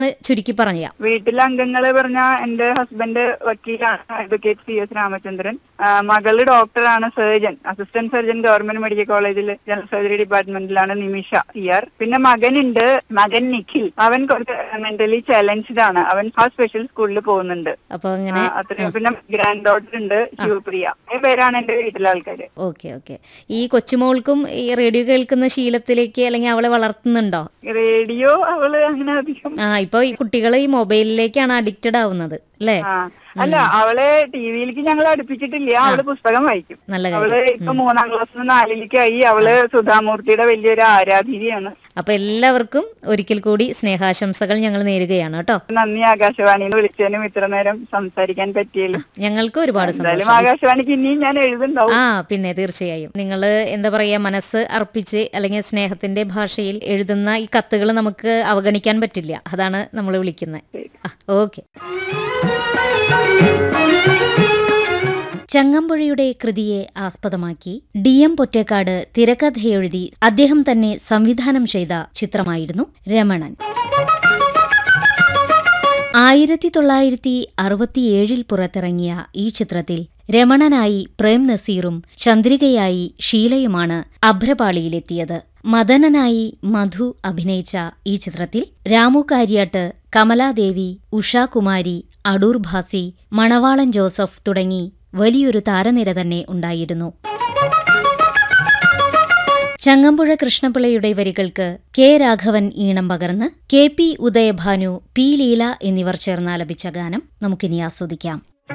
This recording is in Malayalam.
ചുരുക്കി പറയാം വീട്ടിലെ അംഗങ്ങള് പറഞ്ഞ എന്റെ ഹസ്ബൻഡ് വക്കീലാണ് അഡ്വക്കേറ്റ് സി എസ് രാമചന്ദ്രൻ ആ, മകള് ഡോക്ടറാണ് surgeon assistant surgeon government medical കോളേജിൽ ജനറൽ സർജറി ഡിപ്പാർട്ട്മെന്റിലാണ് നിമിഷ സി ആർ പിന്നെ മകനുണ്ട് മകൻ നിഖിൽ അവൻ കുറച്ച് മെന്റലി ചലഞ്ച്ഡ് ആണ് അവൻ ആ സ്പെഷ്യൽ സ്കൂളിൽ പോകുന്നുണ്ട് അപ്പൊ അങ്ങനെ ആ, അത്രയും പിന്നെ ഗ്രാൻഡ് ഡോട്ടർ ഉണ്ട് ശിവപ്രിയ ഈ പേരാണ് എന്റെ വീട്ടിലെ ആൾക്കാര് ഓക്കെ ഓക്കെ ഈ കൊച്ചുമോൾക്കും ഈ റേഡിയോ കേൾക്കുന്ന ശീലത്തിലേക്ക് അല്ലെങ്കിൽ അവളെ വളർത്തുന്നുണ്ടോ റേഡിയോ അവള് അങ്ങനെ അധികം ആ ഇപ്പൊ ഈ കുട്ടികൾ ഈ മൊബൈലിലേക്കാണ് അഡിക്റ്റഡ് ആവുന്നത് അല്ലേ ആ അല്ല അവളെ ടിവിയിലേക്ക് ഞങ്ങൾ അടുപ്പിച്ചിട്ടില്ല അവള് പുസ്തകം വായിക്കും നല്ല കാര്യം അവള് ഇപ്പൊ മൂന്നാം ക്ലാസ്സിൽ നിന്ന് നാലിലേക്കായി അവള് സുധാമൂർത്തിയുടെ വലിയൊരു ആരാധികയാണ് അപ്പൊ എല്ലാവർക്കും ഒരിക്കൽ കൂടി സ്നേഹാശംസകൾ ഞങ്ങൾ നേരുകയാണ് കേട്ടോ നന്ദി ആകാശവാണിന്ന് വിളിച്ചതിനും ഇത്ര നേരം സംസാരിക്കാൻ പറ്റിയല്ലോ ഞങ്ങൾക്ക് ഒരുപാട് എന്തായാലും സന്തോഷം ആകാശവാണിക്ക് ഇനിയും ഞാൻ എഴുതുണ്ടാവും ആ പിന്നെ തീർച്ചയായും നിങ്ങൾ എന്താ പറയാ മനസ്സ് അർപ്പിച്ച് അല്ലെങ്കിൽ സ്നേഹത്തിന്റെ ഭാഷയിൽ എഴുതുന്ന ഈ കത്തുകൾ നമുക്ക് അവഗണിക്കാൻ പറ്റില്ല അതാണ് നമ്മൾ വിളിക്കുന്നത് ഓക്കെ ചങ്ങമ്പുഴയുടെ കൃതിയെ ആസ്പദമാക്കി ഡി എം പൊറ്റേക്കാട് തിരക്കഥയെഴുതി അദ്ദേഹം തന്നെ സംവിധാനം ചെയ്ത ചിത്രമായിരുന്നു രമണൻ ആയിരത്തി തൊള്ളായിരത്തി അറുപത്തിയേഴിൽ പുറത്തിറങ്ങിയ ഈ ചിത്രത്തിൽ രമണനായി പ്രേം നസീറും ചന്ദ്രികയായി ഷീലയുമാണ് അഭ്രപാളിയിലെത്തിയത് മദനനായി മധു അഭിനയിച്ച ഈ ചിത്രത്തിൽ രാമു കാര്യാട്ട് കമലാദേവി ഉഷാകുമാരി അടൂർ ഭാസി മണവാളൻ ജോസഫ് തുടങ്ങി വലിയൊരു താരനിര തന്നെ ഉണ്ടായിരുന്നു ചങ്ങമ്പുഴ കൃഷ്ണപിള്ളയുടെ വരികൾക്ക് കെ രാഘവൻ ഈണം പകർന്ന് K P Udayabhanu P Leela എന്നിവർ ചേർന്നാലപിച്ച ഗാനം നമുക്കിനി ആസ്വദിക്കാം